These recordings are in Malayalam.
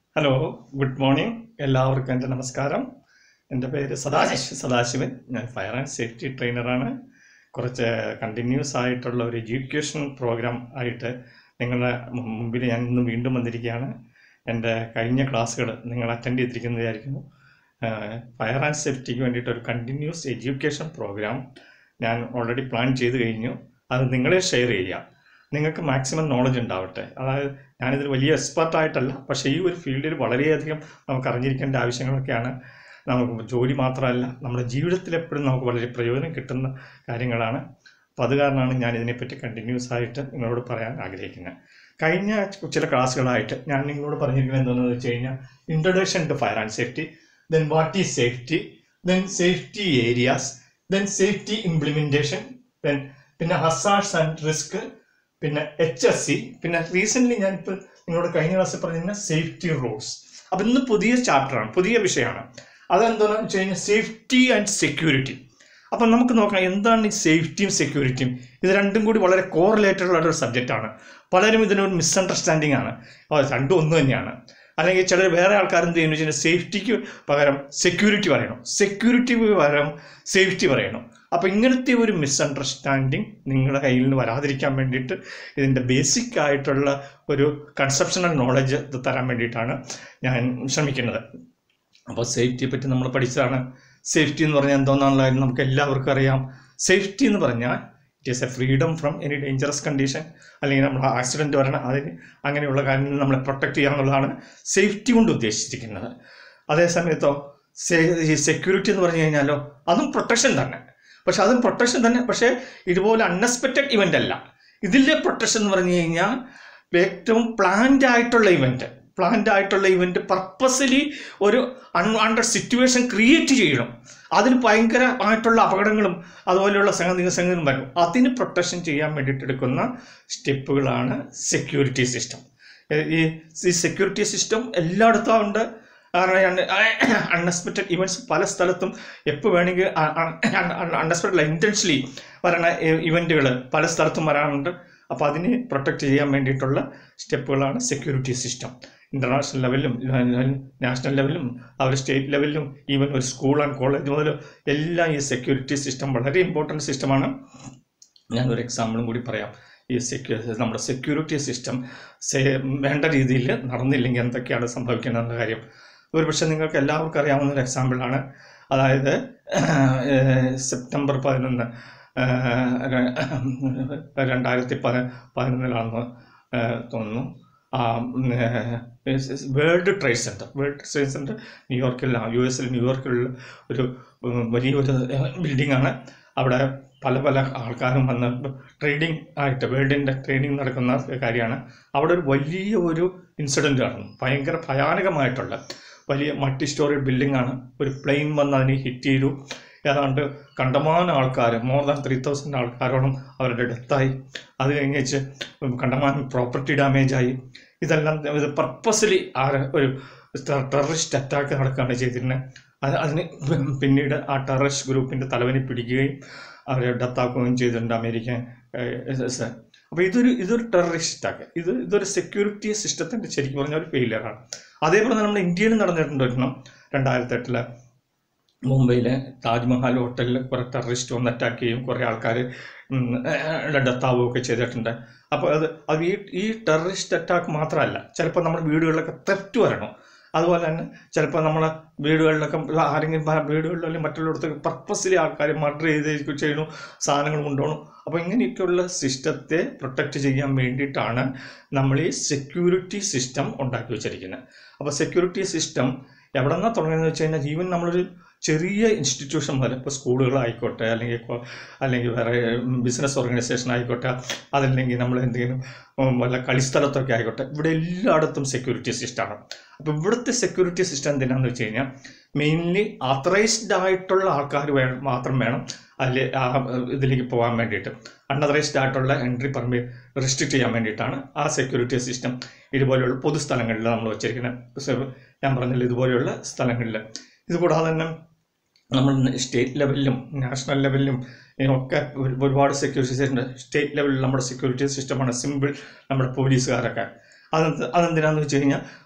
ഹലോ ഗുഡ് മോർണിംഗ് എല്ലാവർക്കും എൻ്റെ നമസ്കാരം എൻ്റെ പേര് സദാശിവ സദാശിവൻ ഞാൻ ഫയർ ആൻഡ് സേഫ്റ്റി ട്രെയിനറാണ് കുറച്ച് കണ്ടിന്യൂസ് ആയിട്ടുള്ള ഒരു എഡ്യൂക്കേഷൻ പ്രോഗ്രാം ആയിട്ട് നിങ്ങളുടെ മു- മുമ്പിൽ ഞാൻ ഇന്ന് വീണ്ടും വന്നിരിക്കുകയാണ് എൻ്റെ കഴിഞ്ഞ ക്ലാസ്സുകൾ നിങ്ങൾ അറ്റൻഡ് ചെയ്തിരിക്കുന്നതായിരിക്കുന്നു ഫയർ ആൻഡ് സേഫ്റ്റിക്ക് വേണ്ടിയിട്ട് ഒരു കണ്ടിന്യൂസ് എഡ്യൂക്കേഷൻ പ്രോഗ്രാം ഞാൻ ഓൾറെഡി പ്ലാൻ ചെയ്ത് കഴിഞ്ഞു അത് നിങ്ങളെ ഷെയർ ചെയ്യുക നിങ്ങൾക്ക് മാക്സിമം നോളജ് ഉണ്ടാവട്ടെ അതായത് ഞാനിതിൽ വലിയ എക്സ്പെർട്ടായിട്ടല്ല പക്ഷേ ഈ ഒരു ഫീൽഡിൽ വളരെയധികം നമുക്ക് അറിഞ്ഞിരിക്കേണ്ട ആവശ്യങ്ങളൊക്കെയാണ് നമുക്ക് ജോലി മാത്രമല്ല നമ്മുടെ ജീവിതത്തിൽ എപ്പോഴും നമുക്ക് വളരെ പ്രയോജനം കിട്ടുന്ന കാര്യങ്ങളാണ് അപ്പോൾ അത് കാരണമാണ് ഞാൻ ഇതിനെപ്പറ്റി കണ്ടിന്യൂസ് ആയിട്ട് നിങ്ങളോട് പറയാൻ ആഗ്രഹിക്കുന്നത് കഴിഞ്ഞ ചില ക്ലാസ്സുകളായിട്ട് ഞാൻ നിങ്ങളോട് പറഞ്ഞിരിക്കുന്നത് എന്താണെന്ന് വെച്ച് കഴിഞ്ഞാൽ introduction to fire and safety then what is safety then safety areas then safety implementation then പിന്നെ ഹസാർഡ്സ് ആൻഡ് റിസ്ക് പിന്നെ എച്ച് എസ് സി പിന്നെ റീസെൻ്റ്ലി ഞാനിപ്പോൾ നിങ്ങളോട് കഴിഞ്ഞ ക്ലാസ്സിൽ പറഞ്ഞിരുന്ന സേഫ്റ്റി റൂൾസ് അപ്പം ഇന്ന് പുതിയ ചാപ്റ്ററാണ് പുതിയ വിഷയമാണ് അതെന്താണെന്ന് വെച്ച് കഴിഞ്ഞാൽ സേഫ്റ്റി ആൻഡ് സെക്യൂരിറ്റി അപ്പം നമുക്ക് നോക്കാം എന്താണ് ഈ സേഫ്റ്റിയും സെക്യൂരിറ്റിയും ഇത് രണ്ടും കൂടി വളരെ കോറിലേറ്റഡ് ഉള്ള ഒരു സബ്ജക്റ്റാണ് പലരും ഇതിനൊരു മിസ്അണ്ടർസ്റ്റാൻഡിങ് ആണ് ഓ, രണ്ടും ഒന്ന് തന്നെയാണ് അല്ലെങ്കിൽ ചിലർ വേറെ ആൾക്കാർ എന്ത് ചെയ്യുന്നു വെച്ചാൽ സേഫ്റ്റിക്ക് പകരം സെക്യൂരിറ്റി പറയണം സെക്യൂരിറ്റി പകരം സേഫ്റ്റി പറയണം അപ്പോൾ ഇങ്ങനത്തെ ഒരു മിസ്അണ്ടർസ്റ്റാൻഡിങ് നിങ്ങളുടെ കയ്യിൽ നിന്ന് വരാതിരിക്കാൻ വേണ്ടിയിട്ട് ഇതിൻ്റെ ബേസിക് ആയിട്ടുള്ള ഒരു കൺസെപ്ഷണൽ നോളജ് തരാൻ വേണ്ടിയിട്ടാണ് ഞാൻ ശ്രമിക്കുന്നത് അപ്പോൾ സേഫ്റ്റിയെ പറ്റി നമ്മൾ പഠിച്ചതാണ് സേഫ്റ്റി എന്ന് പറഞ്ഞാൽ എന്തോന്നാണല്ലോ നമുക്ക് എല്ലാവർക്കും അറിയാം സേഫ്റ്റി എന്ന് പറഞ്ഞാൽ it is a freedom from any dangerous condition അല്ലെങ്കിൽ നമ്മൾ ആക്സിഡൻറ്റ് വരണം അതിന് അങ്ങനെയുള്ള കാര്യങ്ങളിൽ നമ്മളെ പ്രൊട്ടക്റ്റ് ചെയ്യുക എന്നുള്ളതാണ് സേഫ്റ്റി കൊണ്ട് ഉദ്ദേശിച്ചിരിക്കുന്നത് അതേസമയത്തോ ഈ സെക്യൂരിറ്റി എന്ന് പറഞ്ഞു കഴിഞ്ഞാലോ അതും പ്രൊട്ടക്ഷൻ തന്നെ പക്ഷെ അതും പ്രൊട്ടക്ഷൻ തന്നെ പക്ഷേ ഇതുപോലെ അൺഎക്സ്പെക്റ്റഡ് ഇവൻ്റ് അല്ല ഇതിലെ പ്രൊട്ടക്ഷൻ എന്ന് പറഞ്ഞു കഴിഞ്ഞാൽ ഏറ്റവും പ്ലാൻഡ് ആയിട്ടുള്ള ഇവൻ്റ് പ്ലാൻഡ് ആയിട്ടുള്ള ഇവൻ്റ് പർപ്പസ്ലി ഒരു അൺവാണ്ടഡ് സിറ്റുവേഷൻ ക്രിയേറ്റ് ചെയ്യണം അതിന് ഭയങ്കരമായിട്ടുള്ള അപകടങ്ങളും അതുപോലെയുള്ള സംഗതി സംഗതികളും വരും അതിന് പ്രൊട്ടക്ഷൻ ചെയ്യാൻ വേണ്ടിയിട്ട് എടുക്കുന്ന സ്റ്റെപ്പുകളാണ് സെക്യൂരിറ്റി സിസ്റ്റം ഈ ഈ സെക്യൂരിറ്റി സിസ്റ്റം എല്ലായിടത്തും ഉണ്ട് കാരണം അൺഎക്സ്പെക്റ്റഡ് ഇവൻറ്റ്സ് പല സ്ഥലത്തും എപ്പോൾ വേണമെങ്കിൽ അൺഎക്സ്പെക്റ്റഡ് ഇൻറ്റൻഷ്യലി വരണ ഇവൻറ്റുകൾ പല സ്ഥലത്തും വരാറുണ്ട് അപ്പോൾ അതിനെ പ്രൊട്ടക്റ്റ് ചെയ്യാൻ വേണ്ടിയിട്ടുള്ള സ്റ്റെപ്പുകളാണ് സെക്യൂരിറ്റി സിസ്റ്റം ഇൻ്റർനാഷണൽ ലെവലിലും നാഷണൽ ലെവലിലും അവർ സ്റ്റേറ്റ് ലെവലിലും ഈവൻ ഒരു സ്കൂൾ ആൻഡ് കോളേജ് മുതൽ എല്ലാം ഈ സെക്യൂരിറ്റി സിസ്റ്റം വളരെ ഇമ്പോർട്ടൻറ്റ് സിസ്റ്റമാണ് ഞാനൊരു എക്സാമ്പിളും കൂടി പറയാം ഈ സെക്യൂ നമ്മുടെ സെക്യൂരിറ്റി സിസ്റ്റം വേണ്ട രീതിയിൽ നടന്നില്ലെങ്കിൽ എന്തൊക്കെയാണ് സംഭവിക്കുന്നതെന്ന കാര്യം ഒരു പക്ഷേ നിങ്ങൾക്ക് എല്ലാവർക്കും അറിയാവുന്ന ഒരു എക്സാമ്പിളാണ് അതായത് സെപ്റ്റംബർ പതിനൊന്ന് രണ്ടായിരത്തി പതി പതിനൊന്നിലാണെന്ന് തോന്നുന്നു World Trade Center World Trade Center ന്യൂയോർക്കിലാണ് യു എസിൽ ന്യൂയോർക്കിലുള്ള ഒരു ഉം, വലിയൊരു ബിൽഡിംഗ് ആണ് അവിടെ പല പല ആൾക്കാരും വന്ന് ട്രേഡിംഗ് ആയിട്ട് വേൾഡിൻ്റെ ട്രേഡിംഗ് നടക്കുന്ന കാര്യമാണ് അവിടെ ഒരു വലിയ ഒരു ഇൻസിഡൻറ്റ് നടന്നു ഭയങ്കര ഭയാനകമായിട്ടുള്ള വലിയ മൾട്ടി സ്റ്റോറി ബിൽഡിംഗ് ആണ് ഒരു പ്ലെയിൻ വന്ന് അതിനെ ഹിറ്റ് ചെയ്തു ഏതാണ്ട് കണ്ടമാനം ആൾക്കാർ മോർ ദാൻ ത്രീ തൗസൻഡ് ആൾക്കാരോളം അവരുടെ ഡെത്തായി അത് കഴിഞ്ഞ് വെച്ച് കണ്ടമാനം പ്രോപ്പർട്ടി ഡാമേജ് ആയി ഇതെല്ലാം ഇത് പർപ്പസ്ലി ആ ഒരു ടെററിസ്റ്റ് അറ്റാക്ക് നടക്കുകയാണ് ചെയ്തിരുന്നത് അത് അതിന് പിന്നീട് ആ ടെററിസ്റ്റ് ഗ്രൂപ്പിൻ്റെ തലവനെ പിടിക്കുകയും അവരെ ഡെത്താക്കുകയും ചെയ്തിട്ടുണ്ട് അമേരിക്കൻ അപ്പോൾ ഇതൊരു ഇതൊരു ടെററിസ്റ്റ് അറ്റാക്ക് ഇത് ഇതൊരു സെക്യൂരിറ്റി സിസ്റ്റത്തിൻ്റെ ശരിക്കും പറഞ്ഞ ഒരു ഫെയിലിയറാണ് അതേപോലെ തന്നെ നമ്മുടെ ഇന്ത്യയിൽ നടന്നിട്ടുണ്ട് ഒരെണ്ണം രണ്ടായിരത്തി എട്ടില് മുംബൈയിലെ താജ്മഹൽ ഹോട്ടലിൽ കുറേ ടെററിസ്റ്റ് വന്ന് അറ്റാക്ക് ചെയ്യും കുറേ ആൾക്കാർ ഡെത്താവുകയൊക്കെ ചെയ്തിട്ടുണ്ട് അപ്പോൾ അത് അത് ഈ ഈ ടെററിസ്റ്റ് അറ്റാക്ക് മാത്രമല്ല ചിലപ്പോൾ നമ്മുടെ വീടുകളിലൊക്കെ തെറ്റ് വരണം അതുപോലെ തന്നെ ചിലപ്പോൾ നമ്മളെ വീടുകളിലൊക്കെ ആരെങ്കിലും പ- വീടുകളിലോ അല്ലെങ്കിൽ മറ്റുള്ളിടത്തൊക്കെ പർപ്പസ്ലി ആൾക്കാർ മർഡർ ചെയ്ത് ചെയ്യണു സാധനങ്ങൾ കൊണ്ടുപോകണം അപ്പോൾ ഇങ്ങനെയൊക്കെയുള്ള സിസ്റ്റത്തെ പ്രൊട്ടക്റ്റ് ചെയ്യാൻ വേണ്ടിയിട്ടാണ് നമ്മൾ ഈ സെക്യൂരിറ്റി സിസ്റ്റം ഉണ്ടാക്കി വെച്ചിരിക്കുന്നത് അപ്പോൾ സെക്യൂരിറ്റി സിസ്റ്റം എവിടെ നിന്നാണ് തുടങ്ങുന്നത് വെച്ച് കഴിഞ്ഞാൽ ഈവൻ നമ്മളൊരു ചെറിയ ഇൻസ്റ്റിറ്റ്യൂഷൻ മുതൽ ഇപ്പോൾ സ്കൂളുകളായിക്കോട്ടെ അല്ലെങ്കിൽ കൊ- അല്ലെങ്കിൽ വേറെ ബിസിനസ് ഓർഗനൈസേഷൻ ആയിക്കോട്ടെ അതല്ലെങ്കിൽ നമ്മൾ എന്തെങ്കിലും ഉം, വല്ല കളിസ്ഥലത്തൊക്കെ ആയിക്കോട്ടെ ഇവിടെ എല്ലായിടത്തും സെക്യൂരിറ്റി സിസ്റ്റമാണ് അപ്പോൾ ഇവിടുത്തെ സെക്യൂരിറ്റി സിസ്റ്റം എന്തിനാന്ന് വെച്ച് കഴിഞ്ഞാൽ മെയിൻലി ആത്തറൈസ്ഡ് ആയിട്ടുള്ള ആൾക്കാർ വേണം മാത്രം വേണം അതിൽ ആ ഇതിലേക്ക് പോകാൻ വേണ്ടിയിട്ട് അൺഅതറൈസ്ഡ് ആയിട്ടുള്ള എൻട്രി പെർമി റെസ്ട്രിക്റ്റ് ചെയ്യാൻ വേണ്ടിയിട്ടാണ് ആ സെക്യൂരിറ്റി സിസ്റ്റം ഇതുപോലെയുള്ള പൊതുസ്ഥലങ്ങളിൽ നമ്മൾ വച്ചിരിക്കുന്നത് ഞാൻ പറഞ്ഞില്ല ഇതുപോലെയുള്ള സ്ഥലങ്ങളിൽ ഇതുകൂടാതെ തന്നെ നമ്മൾ സ്റ്റേറ്റ് ലെവലിലും നാഷണൽ ലെവലിലും ഒക്കെ ഒരു- ഒരുപാട് സെക്യൂരിറ്റി സിസ്റ്റം സ്റ്റേറ്റ് ലെവലിൽ നമ്മുടെ സെക്യൂരിറ്റി സിസ്റ്റമാണ് സിമ്പിൾ നമ്മുടെ പോലീസുകാരൊക്കെ അതെന്ത് അതെന്തിനാന്ന് വെച്ച് കഴിഞ്ഞാൽ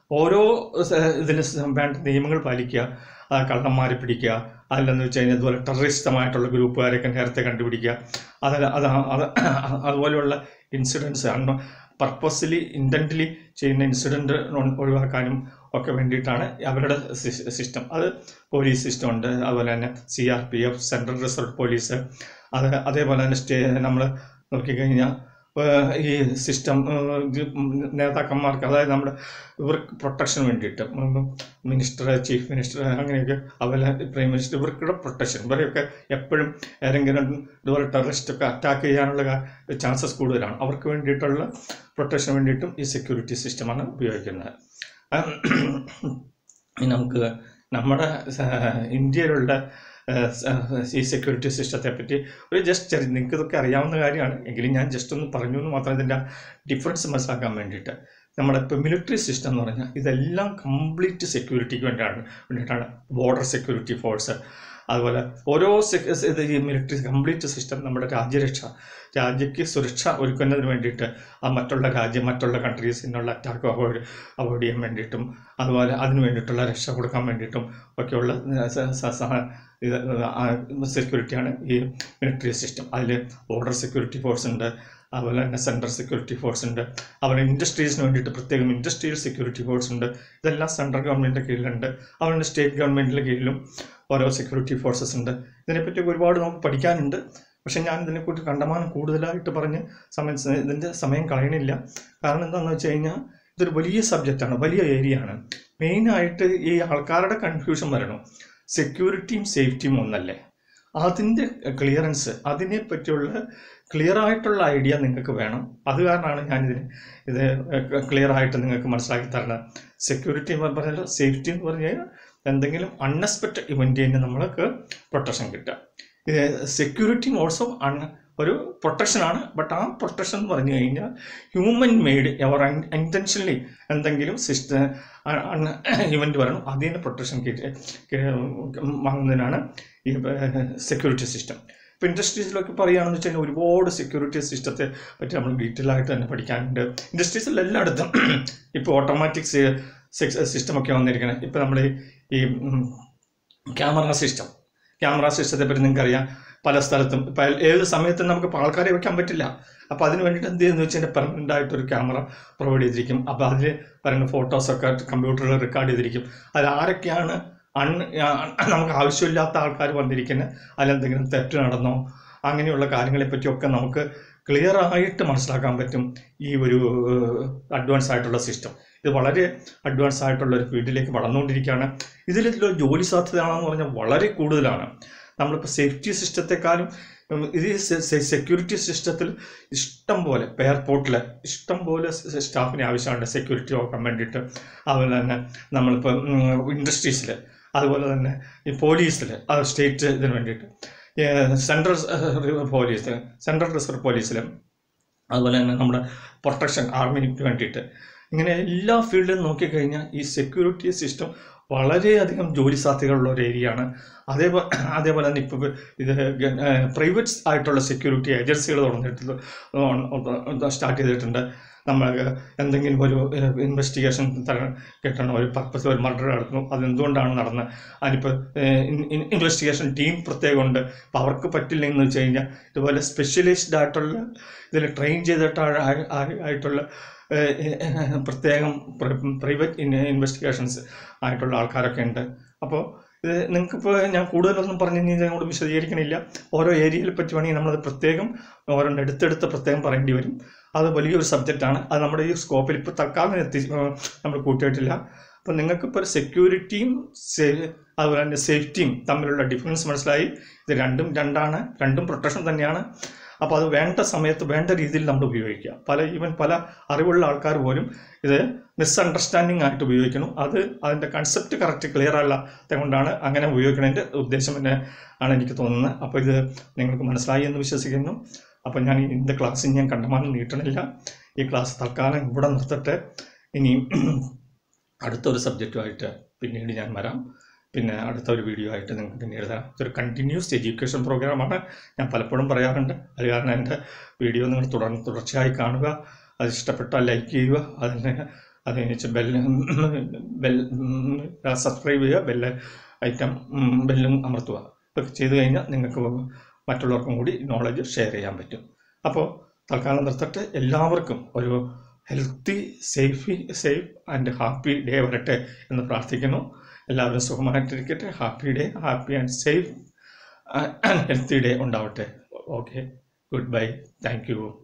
ഓരോ സ- ഇതിന് സ- വേണ്ട നിയമങ്ങൾ പാലിക്കുക ആ കള്ളന്മാരെ പിടിക്കുക അല്ലെന്ന് വെച്ച് കഴിഞ്ഞാൽ ഇതുപോലെ ടെററിസ്റ്റമായിട്ടുള്ള ഗ്രൂപ്പുകാരെയൊക്കെ നേരത്തെ കണ്ടുപിടിക്കുക അത് അത് അത് അതുപോലെയുള്ള ഇൻസിഡൻസ് പർപ്പസ്ലി ഇൻറ്റൻ്റലി ചെയ്യുന്ന ഇൻസിഡൻറ്റ് ഒഴിവാക്കാനും ഒക്കെ വേണ്ടിയിട്ടാണ് അവരുടെ സിസ്റ്റം അത് പോലീസ് സിസ്റ്റം ഉണ്ട് അതുപോലെ തന്നെ C R P F central reserve police അത് അതേപോലെ തന്നെ സ്റ്റേ നമ്മൾ നോക്കിക്കഴിഞ്ഞാൽ ഏഹ് ഈ സിസ്റ്റം നേതാക്കന്മാർക്ക് അതായത് നമ്മുടെ ഇവർക്ക് പ്രൊട്ടക്ഷന് വേണ്ടിയിട്ട് മിനിസ്റ്റർ ചീഫ് മിനിസ്റ്റർ അങ്ങനെയൊക്കെ അതുപോലെ പ്രൈം മിനിസ്റ്റർ ഇവർക്കുടെ പ്രൊട്ടക്ഷൻ ഇവരെയൊക്കെ എപ്പോഴും ഏതെങ്കിലും ഇതുപോലെ ടെററിസ്റ്റ് ഒക്കെ അറ്റാക്ക് ചെയ്യാനുള്ള ചാൻസസ് കൂടുതലാണ് അവർക്ക് വേണ്ടിയിട്ടുള്ള പ്രൊട്ടക്ഷന് വേണ്ടിയിട്ടും ഈ സെക്യൂരിറ്റി സിസ്റ്റമാണ് ഉപയോഗിക്കുന്നത് ഇനി നമുക്ക് നമ്മുടെ സ- ഇന്ത്യയിലുള്ള ഏഹ്, സ- ഈ സെക്യൂരിറ്റി സിസ്റ്റത്തെ പറ്റി ഒരു ജസ്റ്റ് ചെറിയ നിങ്ങൾക്ക് ഇതൊക്കെ അറിയാവുന്ന കാര്യമാണ് എങ്കിലും ഞാൻ ജസ്റ്റ് ഒന്ന് പറഞ്ഞു എന്ന് മാത്രം ഇതിൻ്റെ ഡിഫറൻസ് മനസ്സിലാക്കാൻ വേണ്ടിയിട്ട് നമ്മുടെ ഇപ്പോൾ മിലിറ്ററി സിസ്റ്റം എന്ന് പറഞ്ഞാൽ ഇതെല്ലാം കംപ്ലീറ്റ് സെക്യൂരിറ്റിക്ക് വേണ്ടിയാണ് വേണ്ടിയിട്ടാണ് ബോർഡർ സെക്യൂരിറ്റി ഫോഴ്സ് അതുപോലെ ഓരോ sec- ഇത് ഈ മിലിറ്ററി കംപ്ലീറ്റ് സിസ്റ്റം നമ്മുടെ രാജ്യരക്ഷ രാജ്യക്ക് സുരക്ഷ ഒരുക്കുന്നതിന് വേണ്ടിയിട്ട് ആ മറ്റുള്ള രാജ്യം മറ്റുള്ള കൺട്രീസിനുള്ള അറ്റാക്ക് അവോയ്ഡ് അവോയ്ഡ് ചെയ്യാൻ വേണ്ടിയിട്ടും അതുപോലെ അതിന് വേണ്ടിയിട്ടുള്ള രക്ഷ കൊടുക്കാൻ വേണ്ടിയിട്ടും ഒക്കെയുള്ള സ- സ- സ- ഇത് സെക്യൂരിറ്റിയാണ് ഈ മിലിറ്ററി സിസ്റ്റം അതിൽ ബോർഡർ സെക്യൂരിറ്റി ഫോഴ്സ് ഉണ്ട് അതുപോലെ തന്നെ സെൻട്രൽ സെക്യൂരിറ്റി ഫോഴ്സ് ഉണ്ട് അതുപോലെ ഇൻഡസ്ട്രീസിന് വേണ്ടിയിട്ട് പ്രത്യേകം ഇൻഡസ്ട്രിയൽ സെക്യൂരിറ്റി ഫോഴ്സ് ഉണ്ട് ഇതെല്ലാം സെൻട്രൽ ഗവൺമെൻറ്റിൻ്റെ കീഴിലുണ്ട് അതുപോലെ സ്റ്റേറ്റ് ഗവൺമെൻറ്റിൻ്റെ കീഴിലും ഓരോ സെക്യൂരിറ്റി ഫോഴ്സസ് ഉണ്ട് ഇതിനെപ്പറ്റി ഒരുപാട് നമുക്ക് പഠിക്കാനുണ്ട് പക്ഷേ ഞാൻ ഇതിനെക്കുറിച്ച് കണ്ടമാനം കൂടുതലായിട്ട് പറഞ്ഞ് സമയം ഇതിൻ്റെ സമയം കളയണില്ല കാരണം എന്താണെന്ന് വെച്ച് കഴിഞ്ഞാൽ ഇതൊരു വലിയ സബ്ജക്റ്റാണ് വലിയ ഏരിയ ആണ് മെയിനായിട്ട് ഈ ആൾക്കാരുടെ കൺഫ്യൂഷൻ വരണം സെക്യൂരിറ്റിയും സേഫ്റ്റിയും ഒന്നല്ലേ അതിൻ്റെ ക്ലിയറൻസ് അതിനെ പറ്റിയുള്ള ക്ലിയർ ആയിട്ടുള്ള ഐഡിയ നിങ്ങൾക്ക് വേണം അത് കാരണമാണ് ഞാനിതിന് ഇത് ക്ലിയർ ആയിട്ട് നിങ്ങൾക്ക് മനസ്സിലാക്കി തരുന്നത് സെക്യൂരിറ്റി എന്ന് പറഞ്ഞാൽ സേഫ്റ്റി എന്ന് പറഞ്ഞു കഴിഞ്ഞാൽ എന്തെങ്കിലും അൺഎക്സ്പെക്റ്റഡ് ഇവൻറ്റിന് നമ്മൾക്ക് പ്രൊട്ടക്ഷൻ കിട്ടുക ഇത് സെക്യൂരിറ്റി ഓൾസോ അൺ ഒരു പ്രൊട്ടക്ഷനാണ് ബട്ട് ആ പ്രൊട്ടക്ഷൻ എന്ന് പറഞ്ഞു കഴിഞ്ഞാൽ ഹ്യൂമൻ മെയ്ഡ് അവർ ഇൻറ്റൻഷനലി എന്തെങ്കിലും സിസ്റ്റം ഇവൻറ്റ് വരണം അതിൽ നിന്ന് പ്രൊട്ടക്ഷൻ വാങ്ങുന്നതിനാണ് ഈ സെക്യൂരിറ്റി സിസ്റ്റം ഇപ്പോൾ ഇൻഡസ്ട്രീസിലൊക്കെ പറയുകയാണെന്ന് വെച്ച് കഴിഞ്ഞാൽ ഒരുപാട് സെക്യൂരിറ്റി സിസ്റ്റത്തെ പറ്റി നമ്മൾ ഡീറ്റെയിൽ ആയിട്ട് തന്നെ പഠിക്കാനുണ്ട് ഇൻഡസ്ട്രീസിൽ എല്ലായിടത്തും ഇപ്പോൾ ഓട്ടോമാറ്റിക് സിസ്റ്റമൊക്കെ വന്നിരിക്കണം ഇപ്പോൾ നമ്മൾ ഈ ക്യാമറ സിസ്റ്റം ക്യാമറ സിസ്റ്റത്തെ പറ്റി നിങ്ങൾക്കറിയാം പല സ്ഥലത്തും ഇപ്പം ഏത് സമയത്തും നമുക്ക് ഇപ്പോൾ ആൾക്കാരെ വെക്കാൻ പറ്റില്ല അപ്പോൾ അതിന് വേണ്ടിയിട്ട് എന്ത് ചെയ്യുന്നത് വെച്ച് കഴിഞ്ഞാൽ പെർമനൻ്റ് ആയിട്ടൊരു ക്യാമറ പ്രൊവൈഡ് ചെയ്തിരിക്കും അപ്പോൾ അതിൽ പറയുന്ന ഫോട്ടോസൊക്കെ കമ്പ്യൂട്ടറിൽ റെക്കോർഡ് ചെയ്തിരിക്കും അതിൽ ആരൊക്കെയാണ് അൺ നമുക്ക് ആവശ്യമില്ലാത്ത ആൾക്കാർ വന്നിരിക്കുന്നത് അതിലെന്തെങ്കിലും തെറ്റ് നടന്നോ അങ്ങനെയുള്ള കാര്യങ്ങളെ പറ്റിയൊക്കെ നമുക്ക് ക്ലിയർ ആയിട്ട് മനസ്സിലാക്കാൻ പറ്റും ഈ ഒരു അഡ്വാൻസ് ആയിട്ടുള്ള സിസ്റ്റം ഇത് വളരെ അഡ്വാൻസ് ആയിട്ടുള്ള ഒരു ഫീൽഡിലേക്ക് വളർന്നുകൊണ്ടിരിക്കുകയാണ് ഇതിൽ ജോലി സാധ്യതയാണെന്ന് പറഞ്ഞാൽ വളരെ കൂടുതലാണ് നമ്മളിപ്പോൾ സേഫ്റ്റി സിസ്റ്റത്തെക്കാളും ഉം, ഇത് സെക്യൂരിറ്റി സിസ്റ്റത്തിൽ ഇഷ്ടം പോലെ എയർപോർട്ടിൽ ഇഷ്ടം പോലെ സ്റ്റാഫിന് ആവശ്യമുണ്ട് സെക്യൂരിറ്റി നോക്കാൻ വേണ്ടിയിട്ട് അതുപോലെ തന്നെ നമ്മളിപ്പോൾ ഇൻഡസ്ട്രീസിൽ അതുപോലെ തന്നെ ഈ പോലീസിൽ അത് സ്റ്റേറ്റ് ഇതിന് വേണ്ടിയിട്ട് സെൻട്രൽ പോലീസ് സെൻട്രൽ റിസർവ് പോലീസിലും അതുപോലെ തന്നെ നമ്മുടെ പ്രൊട്ടക്ഷൻ ആർമിക്ക് വേണ്ടിയിട്ട് ഇങ്ങനെ എല്ലാ ഫീൽഡിലും നോക്കിക്കഴിഞ്ഞാൽ ഈ സെക്യൂരിറ്റി സിസ്റ്റം വളരെയധികം ജോലി സാധ്യതകളുള്ള ഒരു ഏരിയയാണ് അതേപോലെ അതേപോലെ തന്നെ ഇപ്പോൾ ഇത് പ്രൈവറ്റ് ആയിട്ടുള്ള സെക്യൂരിറ്റി ഏജൻസികൾ തുറന്നിട്ട് സ്റ്റാർട്ട് ചെയ്തിട്ടുണ്ട് നമ്മൾ എന്തെങ്കിലും ഒരു ഇൻവെസ്റ്റിഗേഷൻ കിട്ടണം ഒരു പർപ്പസ് ഒരു മർഡർ നടക്കുന്നു അതെന്തുകൊണ്ടാണ് നടന്നത് അതിനിപ്പോൾ ഇൻവെസ്റ്റിഗേഷൻ ടീം പ്രത്യേകമുണ്ട് അപ്പോൾ അവർക്ക് പറ്റില്ലെന്ന് വെച്ച് കഴിഞ്ഞാൽ ഇതുപോലെ സ്പെഷ്യലിസ്ഡ് ആയിട്ടുള്ള ഇതിൽ ട്രെയിൻ ചെയ്തിട്ട് ആയിട്ടുള്ള ഏഹ്, പ്രത്യേകം പ്രൈവറ്റ് ഇൻവെസ്റ്റിഗേഷൻസ് ആയിട്ടുള്ള ആൾക്കാരൊക്കെ ഉണ്ട് അപ്പോൾ ഇത് നിങ്ങൾക്കിപ്പോൾ ഞാൻ കൂടുതലൊന്നും പറഞ്ഞു കഴിഞ്ഞാൽ ഇതിനോട് വിശദീകരിക്കണില്ല ഓരോ ഏരിയയിൽ പറ്റി വേണമെങ്കിൽ നമ്മളത് പ്രത്യേകം ഓരോന്ന് എടുത്തെടുത്ത് പ്രത്യേകം പറയേണ്ടി വരും അത് വലിയൊരു സബ്ജക്റ്റാണ് അത് നമ്മുടെ ഈ സ്കോപ്പിൽ ഇപ്പോൾ തൽക്കാലം എത്തി നമ്മൾ കൂട്ടിയിട്ടില്ല അപ്പോൾ നിങ്ങൾക്കിപ്പോൾ ഒരു സെക്യൂരിറ്റിയും സേ അതുപോലെ തന്നെ സേഫ്റ്റിയും തമ്മിലുള്ള ഡിഫറൻസ് മനസ്സിലായി ഇത് രണ്ടും രണ്ടാണ് രണ്ടും പ്രൊട്ടക്ഷൻ തന്നെയാണ് അപ്പോൾ അത് വേണ്ട സമയത്ത് വേണ്ട രീതിയിൽ നമ്മൾ ഉപയോഗിക്കുക പല ഈവൻ പല അറിവുള്ള ആൾക്കാർ പോലും ഇത് മിസ്അണ്ടർസ്റ്റാൻഡിങ് ആയിട്ട് ഉപയോഗിക്കണം അത് അതിൻ്റെ കൺസെപ്റ്റ് കറക്റ്റ് ക്ലിയർ അല്ലാത്ത കൊണ്ടാണ് അങ്ങനെ ഉപയോഗിക്കുന്നതിൻ്റെ ഉദ്ദേശം തന്നെ ആണ് എനിക്ക് തോന്നുന്നത് അപ്പോൾ ഇത് നിങ്ങൾക്ക് മനസ്സിലായി എന്ന് വിശ്വസിക്കുന്നു അപ്പോൾ ഞാൻ ഇന്നത്തെ ക്ലാസ് ഞാൻ കണ്ടമാനം നീട്ടണില്ല ഈ ക്ലാസ് തൽക്കാലം ഇവിടെ നിർത്തട്ടെ ഇനി അടുത്തൊരു സബ്ജക്റ്റുമായിട്ട് പിന്നീട് ഞാൻ വരാം പിന്നെ അടുത്ത ഒരു വീഡിയോ ആയിട്ട് നിങ്ങൾക്ക് പിന്നീട് തരാം ഇതൊരു കണ്ടിന്യൂസ് എഡ്യൂക്കേഷൻ പ്രോഗ്രാമാണ് ഞാൻ പലപ്പോഴും പറയാറുണ്ട് അത് കാരണം എൻ്റെ വീഡിയോ നിങ്ങൾ തുടർന്ന് തുടർച്ചയായി കാണുക അത് ഇഷ്ടപ്പെട്ടാൽ ലൈക്ക് ചെയ്യുക അതിന് അത് കഴിഞ്ഞിട്ട് ബെല്ല് ബെൽ സബ്സ്ക്രൈബ് ചെയ്യുക ബെല്ല് ഐറ്റം ബെല്ലും അമർത്തുക ഇതൊക്കെ ചെയ്ത് കഴിഞ്ഞാൽ നിങ്ങൾക്ക് മറ്റുള്ളവർക്കും കൂടി നോളജ് ഷെയർ ചെയ്യാൻ പറ്റും അപ്പോൾ തൽക്കാലം നിർത്തട്ടെ എല്ലാവർക്കും ഒരു healthy safe safe and happy day വരട്ടെ എന്ന് പ്രാർത്ഥിക്കുന്നു എല്ലാവരും സുഖമായിട്ടിരിക്കട്ടെ happy day happy and safe and healthy day ഉണ്ടാവട്ടെ okay good bye thank U